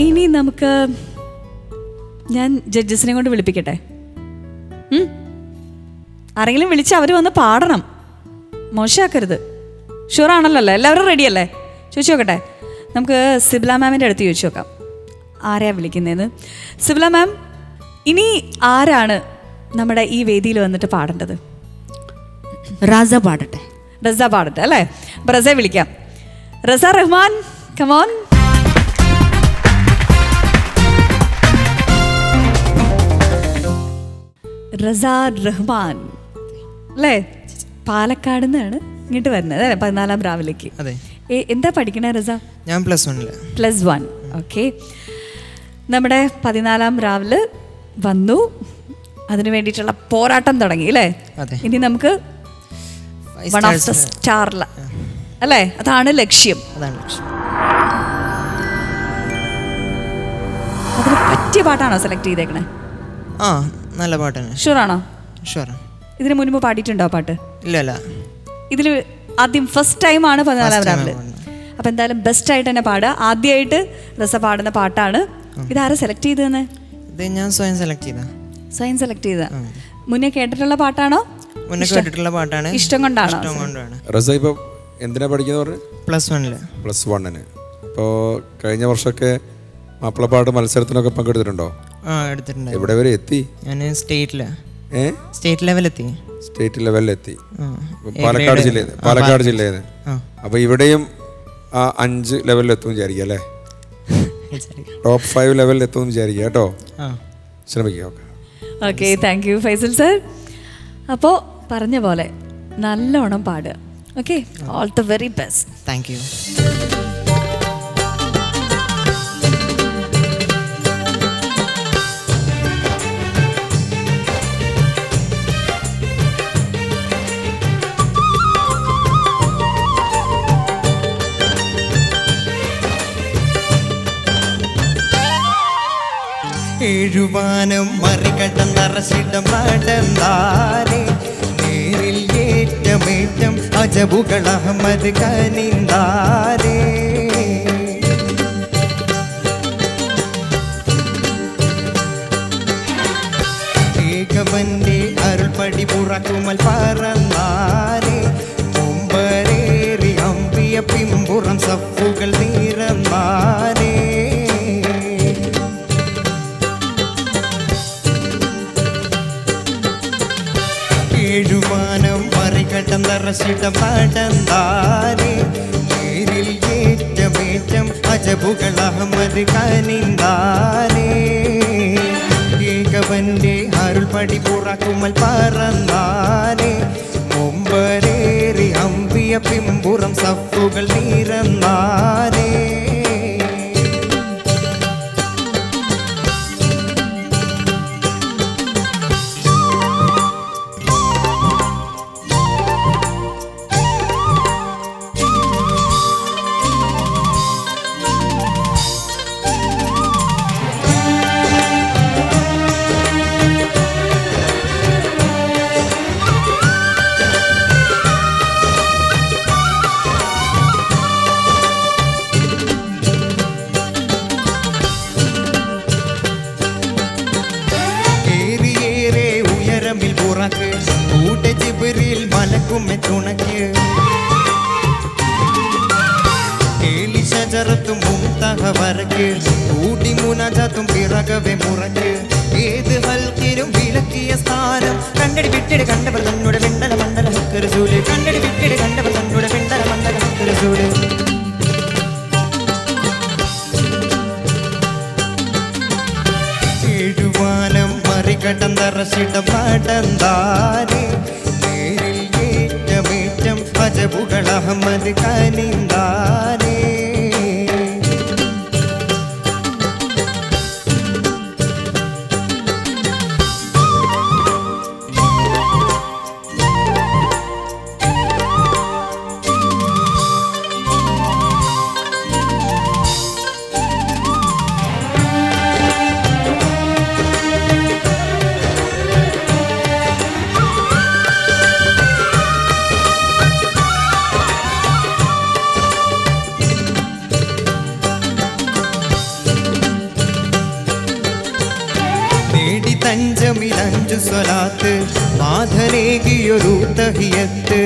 ഇനി നമുക്ക് ഞാൻ ജഡ്ജസിനെ കൊണ്ട് വിളിപ്പിക്കട്ടെ ഉം? ആരെങ്കിലും വിളിച്ച് അവർ വന്ന് പാടണം മോശമാക്കരുത് ഷുവർ ആണല്ലോ അല്ലേ എല്ലാവരും റെഡിയല്ലേ ചോദിച്ചു നോക്കട്ടെ നമുക്ക് സിബില മാമിൻ്റെ അടുത്ത് ചോദിച്ചു നോക്കാം ആരെയാ വിളിക്കുന്നതെന്ന് സിബില മാം ഇനി ആരാണ് നമ്മുടെ ഈ വേദിയിൽ വന്നിട്ട് പാടേണ്ടത് റാസ പാടട്ടെ റസ പാടട്ടെ അല്ലേ അപ്പം റസയെ വിളിക്കാം റസ റഹ്മാൻ കമോൺ റസ റഹ്മാൻ അല്ലേ പാലക്കാട് നിന്നാണ് ഇങ്ങോട്ട് വരുന്നത് അല്ലേ പതിനാലാം രാവിലേക്ക് അതെ എന്താ പഠിക്കണേ റസ ഞാൻ പ്ലസ് വണ്ണില് പ്ലസ് വൺ ഓക്കെ നമ്മുടെ പതിനാലാം രാവിലെ വന്നു അതിനു വേണ്ടിയിട്ടുള്ള പോരാട്ടം തുടങ്ങി അല്ലേ അതെ. ഇനി നമുക്ക് Five one of the stars. സ്റ്റാറില അല്ലേ അതാണ് ലക്ഷ്യം അതാണ് ലക്ഷ്യം അതിന് പറ്റിയ പാട്ടാണോ സെലക്ട് ചെയ്തേക്കണേ ആ നല്ല പാട്ട് തന്നെ ഷുവറാണോ ഷുവർ ഇതിന് മുൻപ് പാടിയിട്ടുണ്ടോ ആ പാട്ട് ഇല്ല ഇല്ല ഇതിൽ ആദ്യം ഫസ്റ്റ് ടൈം ആണ് പതിനാലാം First time രാവിലെ ആണ് അപ്പം എന്തായാലും ബെസ്റ്റ് ആയിട്ട് തന്നെ പാടുക ആദ്യമായിട്ട് രസ പാടുന്ന പാട്ടാണ് ഇതാരാ സെലക്ട് ചെയ്തതെന്ന് ഇത് ഞാൻ സ്വയം സെലക്ട് ചെയ്ത സ്വയം സെലക്ട് ചെയ്ത മുന്നേ കേട്ടിട്ടുള്ള പാട്ടാണോ മുന്നേ കേട്ടിട്ടുള്ള പാട്ടാണ് ഇഷ്ടം കൊണ്ടാണോ ഇഷ്ടം കൊണ്ടാണ് റസ ഇപ്പം എന്തിനാ പഠിക്കുന്നത് പറഞ്ഞു പ്ലസ് വണ്ണില് പ്ലസ് വണ്ണിന് ഇപ്പോൾ കഴിഞ്ഞ വർഷമൊക്കെ മാപ്പിളപ്പാട്ട് മത്സരത്തിനൊക്കെ പങ്കെടുത്തിട്ടുണ്ടോ ആ എടുത്തിട്ടുണ്ട് എവിടെ വരെ എത്തി ഞാൻ സ്റ്റേറ്റില് ഏ സ്റ്റേറ്റ് ലെവലെത്തി സ്റ്റേറ്റ് ലെവലിലെത്തി ആ. ഇപ്പം പാലക്കാട് ജില്ലയിൽ നിന്ന് പാലക്കാട് ജില്ലയിൽ നിന്ന് ആ. അപ്പോൾ ഇവിടെയും ആ അഞ്ച് ലെവലിലെത്തും വിചാരിക്കുക അല്ലേ വിചാരിക്കാം. ടോപ്പ് ഫൈവ് ലെവലിൽ എത്തും വിചാരിക്കുക കേട്ടോ ആ ശ്രമിക്കുക okay okay thank you Faisal sir അപ്പോൾ പറഞ്ഞ പോലെ നല്ലോണം പാടുക okay all the very best thank you എഴുവാനം മറികടന്നറച്ചിടം നടന്നാരേ നേരിൽ ഏറ്റമേറ്റം അജബുകൾ അഹമ്മദ് കനിന്താരേ ഏകവന്റെ അരുൾപടി പുറക്കുമൽ പറന്നാരേ മുമ്പരേറി അമ്പിയ പിമ്പുറം സഫുകൾ നീറന്നാരേ ഏഴുവാനം മറികടന്നറച്ചിടം നടന്നാരേ നേരിൽ ഏറ്റമേറ്റം അജബുകൾ അഹമ്മദ് കനിന്താരേ ഏകവന്റെ അരുൾപടി പുറക്കുമൽ പറന്നാരേ മുമ്പരേറി അമ്പിയ പിമ്പുറം സഫുകൾ നീറന്നാരേ ഏറിയേറെ ഉയരമിൽ പുറക്ക് കൂട്ട ജിബിരിൽ മലക്കുമ്മെ തുണക്ക് ഏലി ശജറത്തും മുംതഹ വരക്ക് കൂട്ടി മുനജത്തും പിറകവെ മുറക്ക് ഏത് ഹൽക്കിനും വിലക്കിയ സ്ഥാനം കണ്ടടി വിട്ടിട് കണ്ടവർ തന്നോട് വെണ്ടല മണ്ഡല ഹക്കരസൂല് കണ്ടടി വിട്ടിട് കണ്ടവർ തന്നോട് വെണ്ടല മണ്ഡല ഹക്കരസൂല് ഏഴുവാനം മറികടന്നറച്ചിടം നടന്നാരേ നേരിൽ ഏറ്റമേറ്റം അജബുകൾ അഹമ്മദ് കനിന്താരേ തഞ്ചമിലഞ്ചു സ്വലാത്ത് നാഥനേകിയൊരു തഹിയത്ത്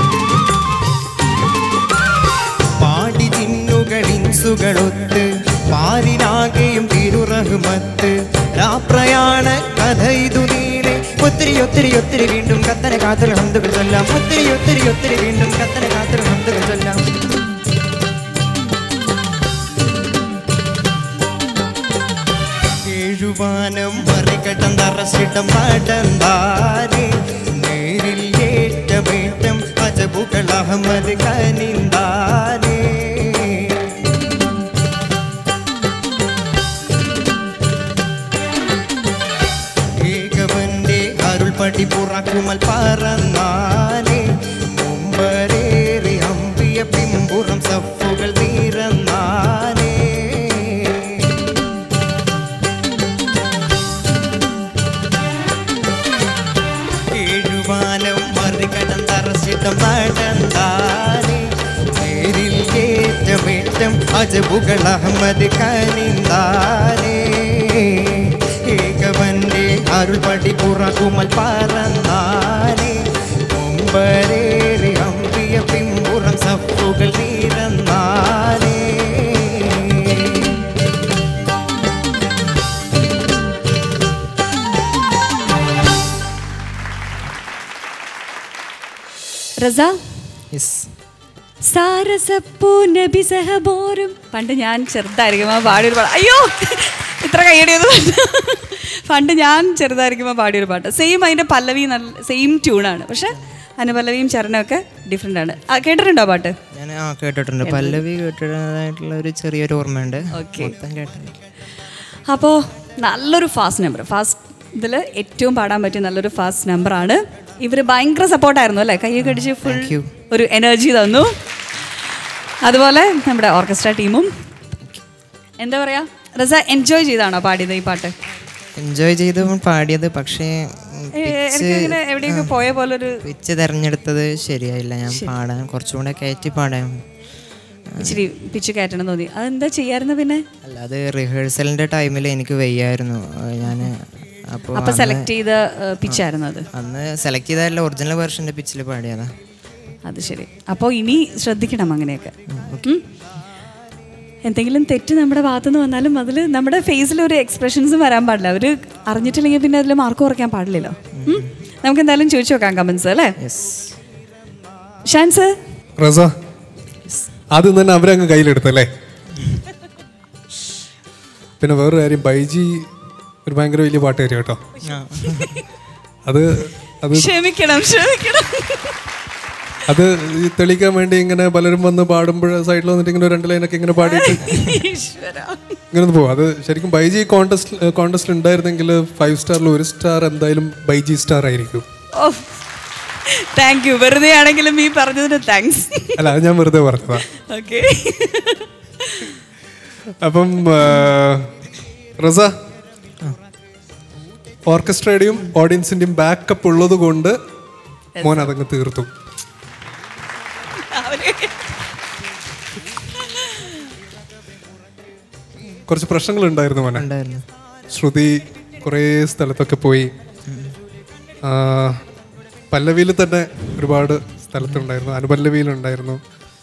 പാടി ജിന്നുകളിൻസുകളൊത്ത് പാരിനാകെയും തിരുറഹ്മത്ത് രാപ്രയാണ കഥ ഇതു നീളെ ഒത്തിരി ഒത്തിരി ഒത്തിരി വീണ്ടും കത്തന കാത്തൽ ഹന്തുകൾ ചൊല്ലാം ഒത്തിരി ഒത്തിരി ഒത്തിരി വീണ്ടും കത്തന കാത്തൽ ഹന്തുകൾ ചൊല്ലാം ഏഴുവാനം മറികടം തറസിടം നടന്താരേ നേരിൽ ഏറ്റമേറ്റം അജബുകൾ അഹമ്മദ് കനിന്താരേ ഏകവന്റെ അരുൾ പടി പുറക്കുമൽ പറന്നാനേ മുമ്പരേറി അമ്പിയ പിമ്പുറം സഫുകൾ നീരന്നാനേ ഏഴുവാനം മറികടന്തറസിതം നടന്താനേ നേരിൽ ഏറ്റമേറ്റം അജബുകൾ അഹമ്മദ് കനിന്താനേ ഏകവന്റെ അരുൾപടി പുറകുമൽ പറന്നാനേ മുമ്പരേറി അമ്പിയ പിമ്പുറം സഫുകൾ നീരന്നാനേ റസ യെസ് സാരസപ്പൂ നബി സഹബോരും പണ്ട് ഞാൻ ചെറുതായിരിക്കുമ്പോൾ പാടിയൊരു പാട്ട് അയ്യോ ഇത്ര കൈയടിയത് പണ്ട് ഞാൻ ചെറുതായിരിക്കുമ്പോൾ പാടിയൊരു പാട്ട് സെയിം അതിൻ്റെ പല്ലവി നല്ല സെയിം ട്യൂണാണ് പക്ഷെ അനുപല്ലവിയും ചരണമൊക്കെ ഡിഫറെൻ്റ് ആണ് ആ, കേട്ടിട്ടുണ്ടോ ആ പാട്ട് ഞാൻ ആ കേട്ടിട്ടുണ്ട് പല്ലവി കേട്ടിട്ടുള്ളതായിട്ടുള്ള ഒരു ചെറിയൊരു ഓർമ്മയുണ്ട് Okay. മൊത്തം കേട്ടില്ല അപ്പോൾ നല്ലൊരു ഫാസ്റ്റ് നമ്പർ ഫാസ്റ്റ് ഇതിൽ ഏറ്റവും പാടാൻ പറ്റിയ നല്ലൊരു ഫാസ്റ്റ് നമ്പറാണ് ഇവർ ഭയങ്കര സപ്പോർട്ടായിരുന്നു അല്ലേ കൈയൊക്കെ അടിച്ച് ഫുൾ Thank you. ഒരു എനർജി തന്നു അതുപോലെ നമ്മുടെ ഓർക്കസ്ട്ര ടീമും എന്താ പറയാ റസ എൻജോയ് ചെയ്താണോ പാടിയത് ഈ പാട്ട് എൻജോയ് ചെയ്ത് പാടിയത് പക്ഷേ ഏ, എനിക്കിങ്ങനെ എവിടെയൊക്കെ പോയ പോലൊരു പിച്ച് തിരഞ്ഞെടുത്തത് ശരിയായില്ല ഞാൻ പാടാൻ കുറച്ചും കൂടെ കയറ്റി പാടാൻ ഇച്ചിരി പിച്ച് കയറ്റണം തോന്നി അതെന്താ ചെയ്യായിരുന്നു പിന്നെ അല്ല അത് റിഹേഴ്സലിന്റെ ടൈമിൽ എനിക്ക് വയ്യായിരുന്നു ഞാൻ അപ്പോൾ അപ്പൊ സെലക്ട് ചെയ്ത പിച്ചായിരുന്നു അത് അന്ന് സെലക്ട് ചെയ്തതല്ല ഒറിജിനൽ വേർഷന്റെ പിച്ചിൽ പാടിയതാ അത് ശരി അപ്പോൾ ഇനി ശ്രദ്ധിക്കണം അങ്ങനെയൊക്കെ ഉം. എന്തെങ്കിലും തെറ്റ് നമ്മുടെ ഭാഗത്തുനിന്ന് വന്നാലും അതിൽ നമ്മുടെ ഫേസിൽ ഒരു എക്സ്പ്രഷൻസും വരാൻ പാടില്ല അവർ അറിഞ്ഞിട്ടില്ലെങ്കിൽ പിന്നെ അതിൽ മാർക്ക് കുറയ്ക്കാൻ പാടില്ലല്ലോ ഉം. നമുക്ക് എന്തായാലും ചോദിച്ചു നോക്കാം കമൻസ് അല്ലേ യെസ് ഷാൻസ് റസ ആദ്യം തന്നെ അവരങ്ങ് കയ്യിലെടുത്തല്ലേ പിന്നെ വേറൊരു കാര്യം ബൈജി ഒരു ഭയങ്കര വലിയ പാട്ടുകാരി കേട്ടോ അത് അത് ക്ഷമിക്കണം ക്ഷമിക്കണം അത് ഈ തെളിയിക്കാൻ വേണ്ടി ഇങ്ങനെ പലരും വന്ന് പാടുമ്പോൾ സൈഡിൽ വന്നിട്ട് ഇങ്ങനെ രണ്ട് ലൈനൊക്കെ ഇങ്ങനെ പാടിയിട്ട് ഈശ്വരാ. ഇങ്ങനെ ഒന്ന് പോകും അത് ശരിക്കും ബൈജി കോൺടെസ്റ്റ് കോൺടെസ്റ്റിൽ ഉണ്ടായിരുന്നെങ്കിൽ ഫൈവ് സ്റ്റാറിൽ ഒരു സ്റ്റാർ എന്തായാലും ബൈജി സ്റ്റാർ ആയിരിക്കും ഓ താങ്ക് യു വെറുതെ ആണെങ്കിലും ഈ പറഞ്ഞതിന് താങ്ക്സ് അല്ല അത് ഞാൻ വെറുതെ പറഞ്ഞതാ ഓക്കെ അപ്പം ആ, റസ ഓർക്കസ്ട്രയുടെയും ഓഡിയൻസിന്റെയും ബാക്കപ്പ് ഉള്ളത് കൊണ്ട് മോൻ അതങ്ങ് തീർത്തു കുറച്ച് പ്രശ്നങ്ങൾ ഉണ്ടായിരുന്നു മോനെ ഉണ്ടായിരുന്നു ശ്രുതി കുറേ സ്ഥലത്തൊക്കെ പോയി ആ, പല്ലവിയിൽ തന്നെ ഒരുപാട് സ്ഥലത്തുണ്ടായിരുന്നു അനുപല്ലവിയിലുണ്ടായിരുന്നു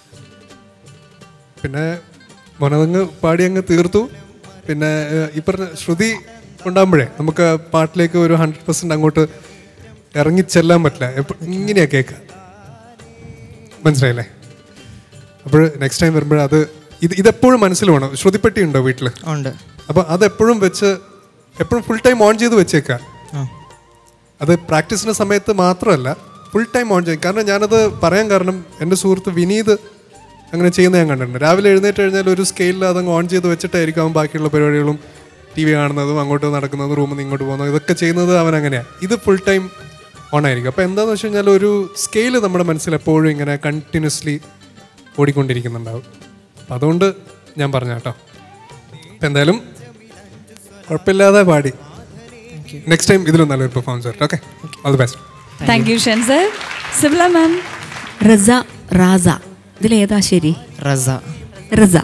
പിന്നെ മോനതങ്ങ് പാടി അങ്ങ് തീർത്തു പിന്നെ ഏഹ്, ഈ പറഞ്ഞ ശ്രുതി ഉണ്ടാകുമ്പോഴേ നമുക്ക് ആ പാട്ടിലേക്ക് ഒരു ഹൺഡ്രഡ് പെർസെൻറ്റ് അങ്ങോട്ട് ഇറങ്ങിച്ചെല്ലാൻ പറ്റില്ല എപ്പ- ഇങ്ങനെയാ കേൾക്കുക മനസ്സിലായില്ലേ അപ്പോൾ നെക്സ്റ്റ് ടൈം വരുമ്പോൾ അത് ഇത് ഇതെപ്പോഴും മനസ്സിൽ വേണം ശ്രുതിപ്പെട്ടി ഉണ്ടോ വീട്ടിൽ ഉണ്ട് അപ്പോൾ അതെപ്പോഴും വെച്ച് എപ്പോഴും ഫുൾ ടൈം ഓൺ ചെയ്ത് വെച്ചേക്കുക ആ അത് പ്രാക്ടീസിൻ്റെ സമയത്ത് മാത്രമല്ല ഫുൾ ടൈം ഓൺ ചെയ്യും കാരണം ഞാനത് പറയാൻ കാരണം എൻ്റെ സുഹൃത്ത് വിനീത് അങ്ങനെ ചെയ്യുന്ന ഞാൻ കണ്ടിട്ടുണ്ട് രാവിലെ എഴുന്നേറ്റ് കഴിഞ്ഞാൽ ഒരു സ്കെയിലിൽ അതങ്ങ് ഓൺ ചെയ്ത് വെച്ചിട്ടായിരിക്കും അവൻ ബാക്കിയുള്ള പരിപാടികളും ടി വി കാണുന്നതും അങ്ങോട്ട് നടക്കുന്നതും റൂമിൽ നിന്ന് ഇങ്ങോട്ട് പോകുന്നതും ഇതൊക്കെ ചെയ്യുന്നത് അവൻ അങ്ങനെയാണ് ഇത് ഫുൾ ടൈം ഓൺ ആയിരിക്കും അപ്പോൾ എന്താണെന്ന് വെച്ച് കഴിഞ്ഞാൽ ഒരു സ്കെയിൽ നമ്മുടെ മനസ്സിൽ എപ്പോഴും ഇങ്ങനെ കണ്ടിന്യൂസ്ലി ഓടിക്കൊണ്ടിരിക്കുന്നുണ്ടാവും അപ്പം അതുകൊണ്ട് ഞാൻ പറഞ്ഞ കേട്ടോ അപ്പം എന്തായാലും കുഴപ്പമില്ലാതെ പാടി നെക്സ്റ്റ് ടൈം ഇതിലും നല്ലൊരു പെർഫോമൻസ് വരട്ടെ okay all the best thank you ഷാൻസ് സിബില മാം റസ റാസ ഇതിലേതാ ശരി റസ റസ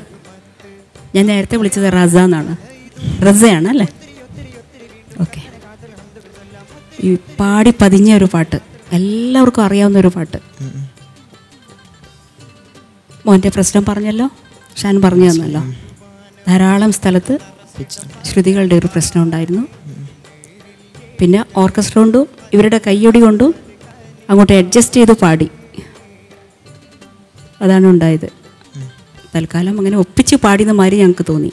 ഞാൻ നേരത്തെ വിളിച്ചത് റസ എന്നാണ് റസയാണ് അല്ലേ ഓക്കെ ഈ പാടി പതിഞ്ഞ ഒരു പാട്ട് എല്ലാവർക്കും അറിയാവുന്ന ഒരു പാട്ട് മോൻ്റെ പ്രശ്നം പറഞ്ഞല്ലോ ഷാൻ പറഞ്ഞു തന്നല്ലോ ധാരാളം സ്ഥലത്ത് ശ്രുതികളുടെ ഒരു പ്രശ്നം ഉണ്ടായിരുന്നു പിന്നെ ഓർക്കസ്ട്ര കൊണ്ടും ഇവരുടെ കയ്യൊടി കൊണ്ടും അങ്ങോട്ട് അഡ്ജസ്റ്റ് ചെയ്ത് പാടി അതാണ് ഉണ്ടായത് തൽക്കാലം അങ്ങനെ ഒപ്പിച്ച് പാടിയെന്ന മാതിരി ഞങ്ങൾക്ക് തോന്നി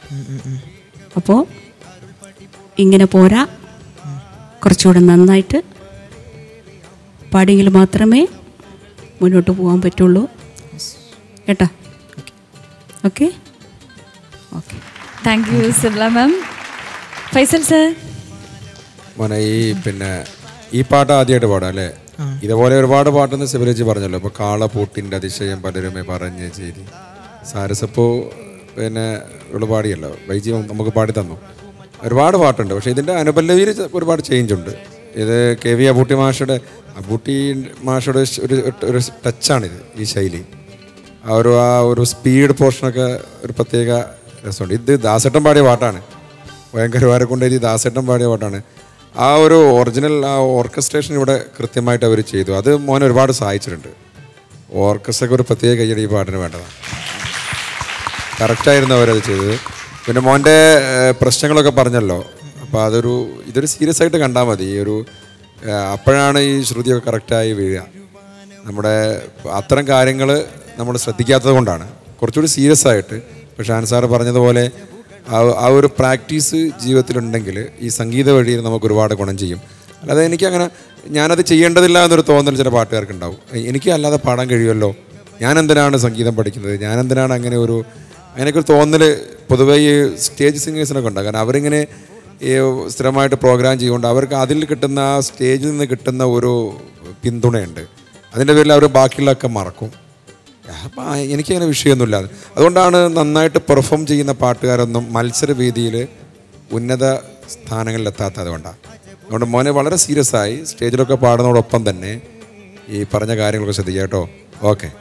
അപ്പോൾ ഇങ്ങനെ പോരാ കുറച്ചുകൂടെ നന്നായിട്ട് പാടിയെങ്കിൽ മാത്രമേ മുന്നോട്ട് പോകാൻ പറ്റുള്ളൂ കേട്ടോ okay okay thank you Sibla ma'am Faisal sir മോനെ ഈ പിന്നെ ഈ പാട്ട് ആദ്യമായിട്ട് പാടാം അല്ലേ ഇതുപോലെ ഒരുപാട് പാട്ടെന്ന് സിബിലേജി പറഞ്ഞല്ലോ ഇപ്പൊ കാളപൂട്ടിന്റെ അതിശയം പലരുമേ പറഞ്ഞ ചെയ്തി സാരസപ്പോ പിന്നെ ഇവള് പാടിയല്ലോ വൈജി നമുക്ക് പാടി തന്നു ഒരുപാട് പാട്ടുണ്ട് പക്ഷെ ഇതിന്റെ അനുപല്ലവിയിൽ ഒരുപാട് ചേഞ്ച് ഉണ്ട് ഇത് കെ വി അബൂട്ടി മാഷയുടെ അബൂട്ടി മാഷയുടെ ഒരു ഒരു ടച്ചാണിത് ഈ ശൈലി ആ ഒരു ആ ഒരു സ്പീഡ് പോർഷനൊക്കെ ഒരു പ്രത്യേക രസമുണ്ട് ഇത് ദാസേട്ടൻ പാടിയ പാട്ടാണ് ഭയങ്കരവാരെ കൊണ്ട് എഴുതി ദാസേട്ടൻ പാടിയ പാട്ടാണ് ആ ഒരു ഒറിജിനൽ ആ ഓർക്കസ്ട്രേഷൻ ഇവിടെ കൃത്യമായിട്ട് അവർ ചെയ്തു അത് മോനെ ഒരുപാട് സഹായിച്ചിട്ടുണ്ട് ഓർക്കസ്ട്രയ്ക്ക് ഒരു പ്രത്യേക കയ്യടി ഈ പാട്ടിന് വേണ്ടതാണ് കറക്റ്റായിരുന്നു അവരത് ചെയ്തത് പിന്നെ മോൻ്റെ ഏഹ്, പ്രശ്നങ്ങളൊക്കെ പറഞ്ഞല്ലോ അപ്പോൾ അതൊരു ഇതൊരു സീരിയസ് ആയിട്ട് കണ്ടാൽ മതി ഈ ഒരു ഏഹ്, അപ്പോഴാണ് ഈ ശ്രുതിയൊക്കെ കറക്റ്റായി വീഴുക നമ്മുടെ അത്തരം കാര്യങ്ങൾ നമ്മൾ ശ്രദ്ധിക്കാത്തത് കൊണ്ടാണ് കുറച്ചുകൂടി സീരിയസ് ആയിട്ട് ഇപ്പോൾ ഷാൻ സാറ് പറഞ്ഞതുപോലെ ആ ആ ഒരു പ്രാക്ടീസ് ജീവിതത്തിലുണ്ടെങ്കിൽ ഈ സംഗീത വഴിയിൽ നമുക്ക് ഒരുപാട് ഗുണം ചെയ്യും അല്ലാതെ എനിക്ക് അങ്ങനെ ഞാനത് ചെയ്യേണ്ടതില്ല എന്നൊരു തോന്നൽ ചില പാട്ടുകാർക്ക് ഉണ്ടാവും എനിക്ക് അല്ലാതെ പാടാൻ കഴിയുമല്ലോ ഞാൻ എന്തിനാണ് സംഗീതം പഠിക്കുന്നത് ഞാൻ എന്തിനാണ് അങ്ങനെ ഒരു അങ്ങനെയൊക്കെ ഒരു തോന്നൽ പൊതുവേ ഈ സ്റ്റേജ് സിംഗേഴ്സിനൊക്കെ ഉണ്ടാകും കാരണം അവരിങ്ങനെ ഈ സ്ഥിരമായിട്ട് പ്രോഗ്രാം ചെയ്യുകൊണ്ട് അവർക്ക് അതിൽ കിട്ടുന്ന ആ സ്റ്റേജിൽ നിന്ന് കിട്ടുന്ന ഒരു പിന്തുണയുണ്ട് അതിൻ്റെ പേരിൽ അവർ ബാക്കിയുള്ളതൊക്കെ മറക്കും അപ്പം എനിക്കങ്ങനെ വിഷയമൊന്നുമില്ല അതുകൊണ്ടാണ് നന്നായിട്ട് പെർഫോം ചെയ്യുന്ന പാട്ടുകാരൊന്നും മത്സര വേദിയിൽ ഉന്നത സ്ഥാനങ്ങളിലെത്താത്ത അതുകൊണ്ടാണ് അതുകൊണ്ട് മോനെ വളരെ സീരിയസ് ആയി സ്റ്റേജിലൊക്കെ പാടുന്നതോടൊപ്പം തന്നെ ഈ പറഞ്ഞ കാര്യങ്ങളൊക്കെ ശ്രദ്ധിക്കുക കേട്ടോ okay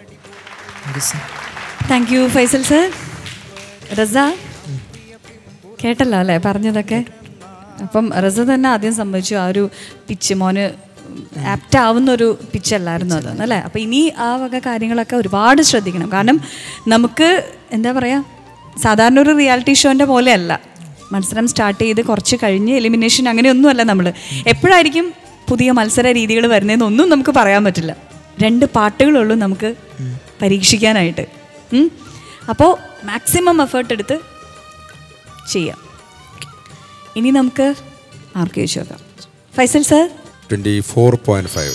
thank you Faisal sir Raza കേട്ടല്ലോ അല്ലേ പറഞ്ഞതൊക്കെ അപ്പം റസ തന്നെ ആദ്യം സംഭവിച്ചു ആ ഒരു പിച്ച് മോന് ആപ്റ്റ് ആവുന്ന ഒരു പിച്ച് അല്ലായിരുന്നു അത് അല്ലേ അപ്പം ഇനി ആ വക കാര്യങ്ങളൊക്കെ ഒരുപാട് ശ്രദ്ധിക്കണം കാരണം നമുക്ക് എന്താ പറയുക സാധാരണ ഒരു റിയാലിറ്റി ഷോൻ്റെ പോലെയല്ല മത്സരം സ്റ്റാർട്ട് ചെയ്ത് കുറച്ച് കഴിഞ്ഞ് എലിമിനേഷൻ അങ്ങനെയൊന്നുമല്ല നമ്മൾ എപ്പോഴായിരിക്കും പുതിയ മത്സര രീതികൾ വരുന്നതെന്നൊന്നും നമുക്ക് പറയാൻ പറ്റില്ല രണ്ട് പാട്ടുകളുള്ളൂ നമുക്ക് പരീക്ഷിക്കാനായിട്ട് അപ്പോൾ മാക്സിമം എഫേർട്ട് എടുത്ത് ചെയ്യാം ഇനി നമുക്ക് ആർക്ക് ചോദിച്ചു നോക്കാം Faisal sir twenty four point five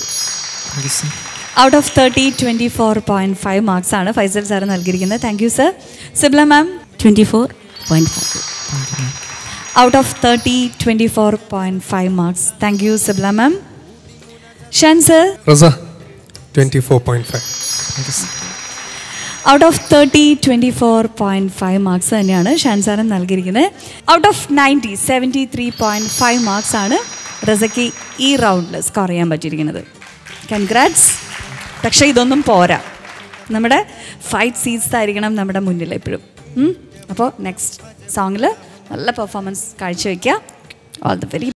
out of thirty twenty four point five marks ആണ് ഫൈസൽ സാർ നൽകിയിരിക്കുന്നത് thank you sir Sibla ma'am twenty four point five out of thirty twenty four point five marks thank you Sibla ma'am Shan sir Raza twenty four point five out of thirty twenty four point five marks തന്നെയാണ് ഷാൻ സാറൻ നൽകിയിരിക്കുന്നത് out of ninety seventy three point five marks ആണ് റസയ്ക്ക് ഈ റൗണ്ടിൽ score ചെയ്യാൻ പറ്റിയിരിക്കുന്നത് congrats പക്ഷേ ഇതൊന്നും പോരാ നമ്മുടെ ഫൈറ്റ് സീറ്റ്സ് ആയിരിക്കണം നമ്മുടെ മുന്നിൽ എപ്പോഴും അപ്പോൾ നെക്സ്റ്റ് സോങ്ങിൽ നല്ല പെർഫോമൻസ് കാഴ്ചവെക്കുക ഓൾ ദ വെരി